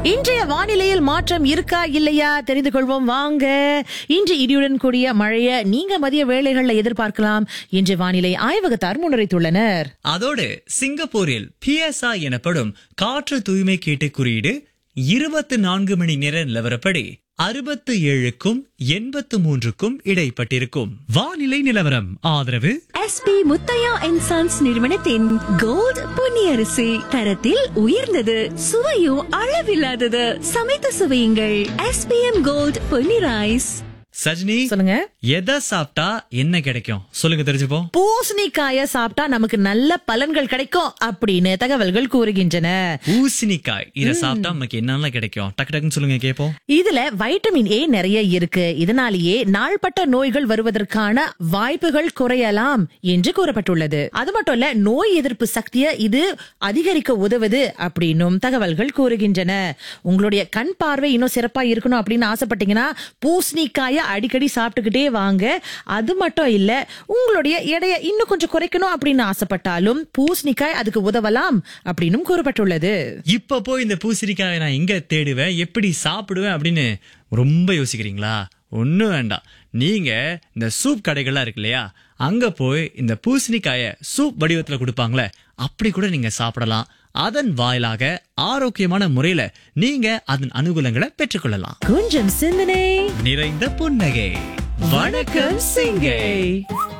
இன்றைய வானிலையில் மாற்றம் இருக்கா இல்லையா தெரிந்து கொள்வோம் வாங்க இன்று இடியுடன் கூடிய மழைய நீங்க மதிய வேளைகள்ல எதிர்பார்க்கலாம் என்று வானிலை ஆய்வகத்தார் முன்னுரைத்துள்ளனர் அதோடு சிங்கப்பூரில் பிஎஸ்ஐ எனப்படும் காற்று தூய்மை கேட்டு குறியீடு இருபத்தி நான்கு மணி நேர நிலவரப்படி அறுபத்து ஏழுக்கும் எண்பத்து மூன்றுக்கும் இடைப்பட்டிருக்கும் வானிலை நிலவரம் ஆதரவு எஸ்பி முத்தையா அண்ட் சன்ஸ் நிறுவனத்தின் கோல்ட் பொன்னியரிசி தரத்தில் உயர்ந்தது சுவையும் அளவில்லாதது சமைத்து சுவையுங்கள் SPM gold Ponni rice Sajini சொல்லுங்க எதை சாப்பிட்டா என்ன கிடைக்கும் சொல்லுங்க தெரிஞ்சுப்போம் பூசணிக்காய சாப்பிட்டா நமக்கு நல்ல பலன்கள் கிடைக்கும் அப்படின்னு தகவல்கள் கூறுகின்றன பூசணிக்காய் இத சாப்பிட்டா நமக்கு என்னெல்லாம் கிடைக்கும் டக்கு டக்குன்னு சொல்லுங்க கேப்போம் இதுல வைட்டமின் ஏ நிறைய இருக்கு இதனாலேயே நாள்பட்ட நோய்கள் வருவதற்கான வாய்ப்புகள் குறையலாம் என்று கூறப்பட்டுள்ளது அது மட்டும் இல்ல நோய் எதிர்ப்பு சக்தியை இது அதிகரிக்க உதவுது அப்படின்னும் தகவல்கள் கூறுகின்றன உங்களுடைய கண் பார்வை இன்னும் சிறப்பா இருக்கணும் அப்படின்னு ஆசைப்பட்டீங்கன்னா பூசணிக்காய அடிக்கடி சாப்பிட்டுக்கிட்டே வாங்க அது மட்டும் இல்ல உங்களுடைய எடையை இன்னும் கொஞ்சம் குறைக்கணும் அப்படின்னு ஆசைப்பட்டாலும் பூசணிக்காய் அதுக்கு உதவலாம் அப்படின்னும் கூறப்பட்டுள்ளது இப்ப போய் இந்த பூசணிக்காயை நான் எங்க தேடுவேன் எப்படி சாப்பிடுவேன் அப்படின்னு ரொம்ப யோசிக்கிறீங்களா ஒண்ணும் வேண்டாம் நீங்க இந்த சூப் கடைகள்லாம் இருக்கு இல்லையா அங்க போய் இந்த பூசணிக்காய சூப் வடிவத்துல கொடுப்பாங்களே அப்படி கூட நீங்க சாப்பிடலாம் அதன் வாயிலாக ஆரோக்கியமான முறையில நீங்க அதன் அனுகூலங்களை பெற்றுக்கொள்ளலாம் கொஞ்சம் சிந்தனை நிறைந்த புன்னகை வணக்கம் சிங்கை